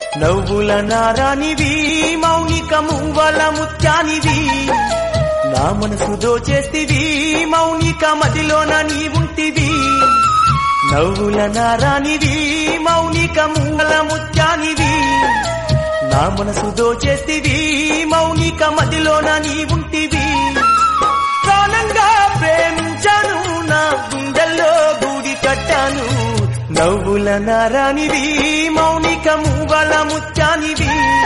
నవ్వుల నారానివి మౌనిక మువ్వల ముత్యానివి నా మనసు దోచేస్తివి మౌనిక మదిలోన నీ ఉంటివి నవ్వుల నారానివి మౌనిక మువ్వల ముత్యానివి నా మనసు దోచేస్తివి మౌనిక మదిలోన నీ ఉంటివి ప్రాణంగా ప్రేమించాను నా గుండెల్లో గూడి కట్టాను నవ్వుల నారానివి మౌనిక మువ్వల ముత్యానివి